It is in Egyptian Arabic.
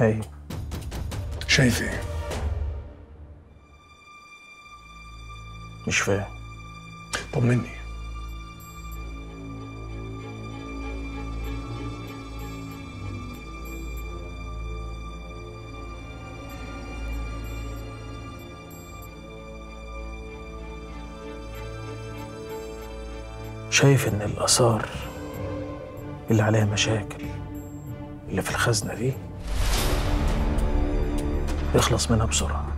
هاي شايف ايه؟ مش فاهم طمني شايف ان الاثار اللي عليها مشاكل اللي في الخزنه دي يخلص منها بسرعه